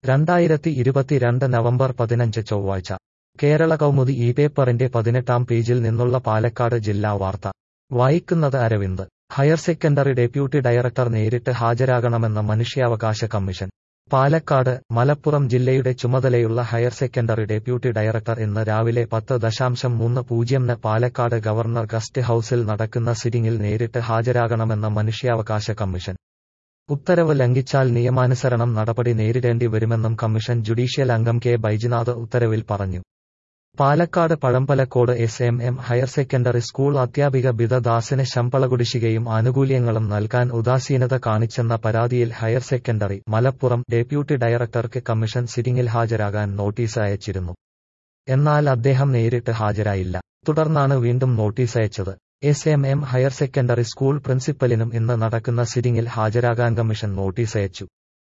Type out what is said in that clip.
രണ്ടായിരത്തി ഇരുപത്തിരണ്ട് നവംബർ പതിനഞ്ച് ചൊവ്വാഴ്ച കേരള കൗമുദി ഈ പേപ്പറിന്റെ പതിനെട്ടാം പേജിൽ നിന്നുള്ള പാലക്കാട് ജില്ലാ വാർത്ത വായിക്കുന്നത് Aravind higher secondary deputy director നേരിട്ട് ഹാജരാകണമെന്ന മനുഷ്യാവകാശ കമ്മീഷൻ പാലക്കാട് മലപ്പുറം ജില്ലയുടെ ചുമതലയുള്ള ഹയർ സെക്കൻഡറി ഡെപ്യൂട്ടി ഡയറക്ടർ ഇന്ന് രാവിലെ പത്ത് ദശാംശം മൂന്ന് പൂജ്യംന് പാലക്കാട് ഗവർണർ ഗസ്റ്റ് ഹൌസിൽ നടക്കുന്ന സിറ്റിംഗിൽ നേരിട്ട് ഹാജരാകണമെന്ന മനുഷ്യാവകാശ കമ്മീഷൻ ഉത്തരവ് ലംഘിച്ചാൽ നിയമാനുസരണം നടപടി നേരിടേണ്ടി വരുമെന്നും കമ്മീഷൻ ജുഡീഷ്യൽ അംഗം കെ ബൈജുനാഥ് ഉത്തരവിൽ പറഞ്ഞു Palakkad Pazhambalakode S M M higher secondary school അധ്യാപിക ബിത ദാസിന് ശമ്പള കുടിശ്ശികയും ആനുകൂല്യങ്ങളും നൽകാൻ ഉദാസീനത കാണിച്ചെന്ന പരാതിയിൽ ഹയർ സെക്കൻഡറി മലപ്പുറം ഡെപ്യൂട്ടി ഡയറക്ടർക്ക് കമ്മീഷൻ സിറ്റിംഗിൽ ഹാജരാകാൻ നോട്ടീസ് അയച്ചിരുന്നു എന്നാൽ അദ്ദേഹം നേരിട്ട് ഹാജരായില്ല തുടർന്നാണ് വീണ്ടും നോട്ടീസ് അയച്ചത് S M M higher secondary school പ്രിൻസിപ്പലിനും ഇന്ന് നടക്കുന്ന സിറ്റിംഗിൽ ഹാജരാകാൻ കമ്മീഷൻ നോട്ടീസ് അയച്ചു